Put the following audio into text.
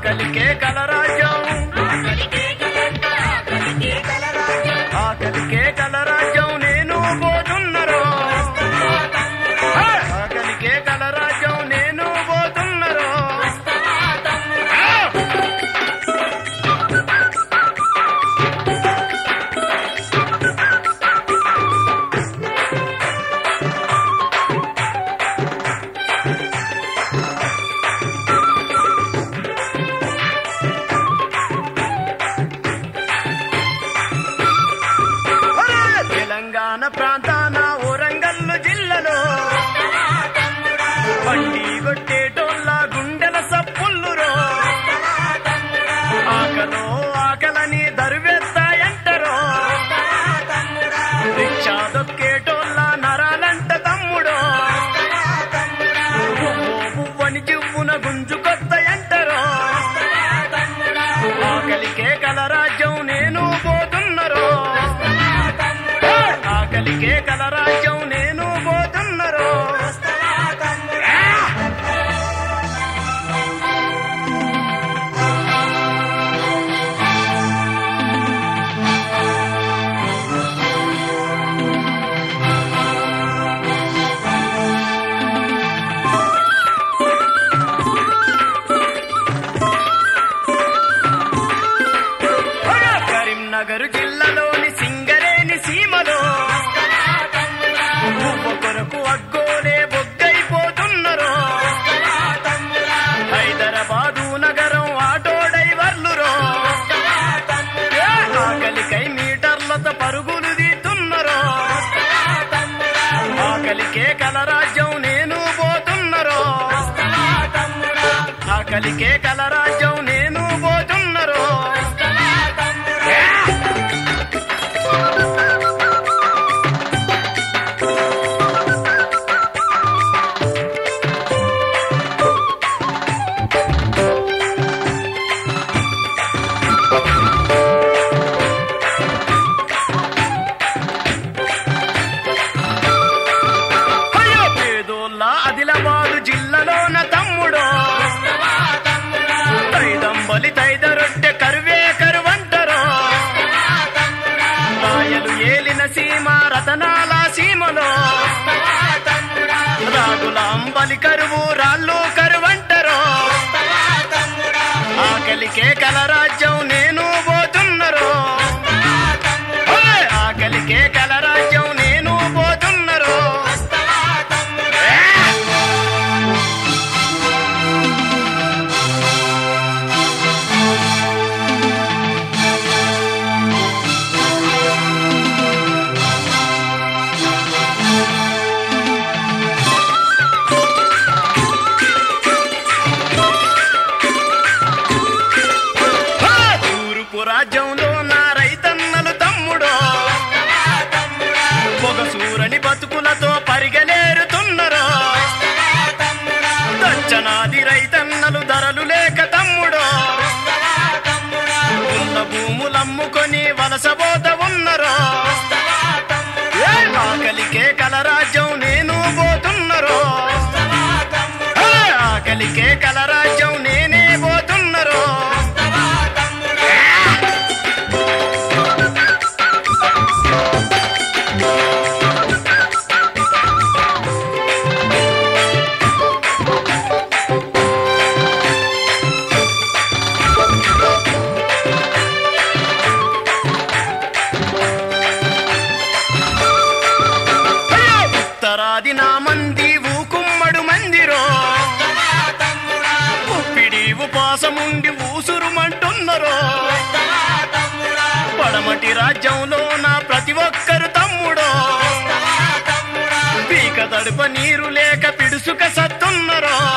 ఆకలికే కలరాజ్యం ఆకలికే కలరాజ్యం నేను పోతున్నరో ఆకలికే కలరాజ్యం నేను పోతున్నరో తెలంగాణ ప్రాంతాన ఓరంగల్లు జిల్లలో బండి కొట్టేటోళ్ళ గుండెల సప్పుల్లురో ఆకలో ఆకలని దరువెత్తాయంటరో రిక్షా దొక్కేటోళ్ళ నరాలంట తమ్ముడో పువ్వు పువ్వని జివ్వున గుంజుకొత్తయంటరో ఆకలికే కలరాజ్యం నేను పోతున్నరో ఆకలికే కలరాజ్యం నేను పోతున్నరో కరీంనగర్ జిల్లాలోని సింగరేణి సీమలో ఉప్పు కొరకు అగ్గోలే బొగ్గైపోతున్నరో హైదరాబాదు నగరం ఆటో డ్రైవర్లురో ఆకలికై మీటర్లతో పరుగులు తీస్తున్నరో ఆకలికే కలరాజ్యం నేను పోతున్నరో ఆకలికే కలరాజ్యం నేను పోతున్నరో అయ్యో పేదోళ్ళ ఆదిలాబాదు జిల్లాలోన తమ్ముడో తైదంబలి తైద రొట్టె కరువే కరువంటరో రాయలు ఏలిన సీమ రతనాల సీమలో రాగుల అంబలి కరువు రాళ్ళు కరువంటరో ఆకలికే కలరాజ్యం నేను పోతున్నరో ఓయ్! ఆకలికే కలరాజ్యం నేను పోతున్నరో హా! తూర్పు రాజ్యంలో నా రైతన్నలు తమ్ముడో పొగసూరని బతుకులతో పరిగెలేరుతున్నరో దచ్చనాది రైతన్నలు ధరలు లేక తమ్ముడో ఉన్న భూములమ్ముకొని వలసబోత ఉన్నరో ఏ ఆకలికే కలరాజ్యం నేను పోతున్నరో హే! ఆకలికే కలరాజ్యం నేనే పోతున్నరో అయ్యో! ఉత్తరాది నా మంది ఊకుమ్మడు మందిరో ఉప్పిడి ఉపాసముండి ఊసురుమంటున్నరో పడమటి రాజ్యంలో నా ప్రతి ఒక్కరు తమ్ముడో పీక తడుప నీరు లేక పిడుసుక సత్తున్నరో